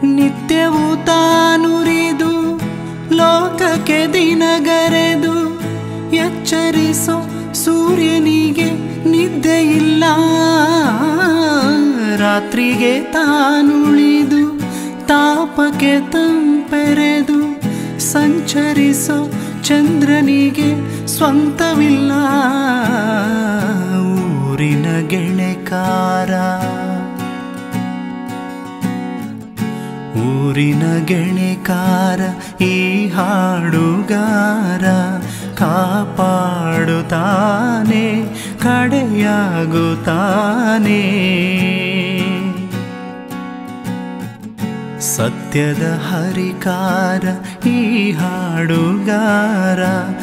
ನಿತ್ಯವೂ ತಾನುರಿದು ಲೋಕಕ್ಕೆ ದಿನಗರೆದು ಎಚ್ಚರಿಸೋ ಸೂರ್ಯನಿಗೆ ನಿದ್ದೆಯಿಲ್ಲ ರಾತ್ರಿಗೆ ತಾನುಳಿದು ತಾಪಕ್ಕೆ ತಂಪೆರೆದು ಸಂಚರಿಸೋ ಚಂದ್ರನಿಗೆ ಸ್ವಂತವಿಲ್ಲ ಊರಿನ ಗೆಳೆಕಾರ ಊರಿನ ಗೆಣೆಕಾರ ಈ ಹಾಡುಗಾರ ಕಾಪಾಡುತ್ತಾನೆ ಕಡೆಯಾಗುತ್ತಾನೆ ಸತ್ಯದ ಹರಿಕಾರ ಈ ಹಾಡುಗಾರ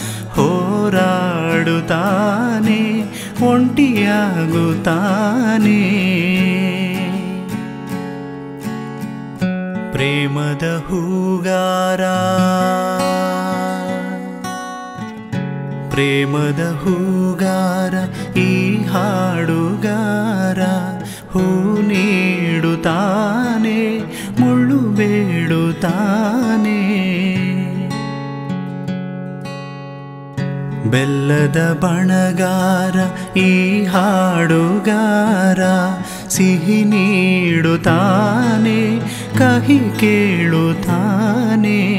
ಹೋರಾಡುತ್ತಾನೆ ಒಂಟಿಯಾಗುತ್ತಾನೆ ಪ್ರೇಮದ ಹೂಗಾರ ಪ್ರೇಮದ ಹೂಗಾರ ಈ ಹಾಡುಗಾರ ಹೂ ನೀಡುತ್ತಾನೆ ಮುಳ್ಳು ಬೇಡುತ್ತಾನೆ ಬೆಲ್ಲದ ಬಣಗಾರ ಈ ಹಾಡುಗಾರ ಸಿಹಿ ನೀಡುತ್ತಾನೆ ಕಹಿ ಕೇಳುತ್ತಾನೆ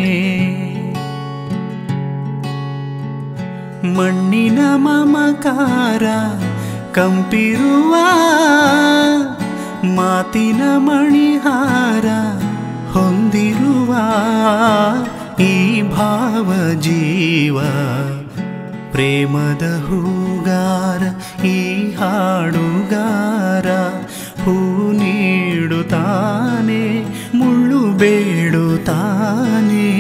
ಮಣ್ಣಿನ ಮಮಕಾರ ಕಂಪಿರುವ ಮಾತಿನ ಮಣಿಹಾರ ಹೊಂದಿರುವ ಈ ಭಾವ ಜೀವ ಪ್ರೇಮದ ಹೂಗಾರ ಈ ಹಾಡುಗಾರ ಹೂ ನೀಡುತ್ತಾನೆ ಮುಳ್ಳು ಬೇಡುತ್ತಾನೆ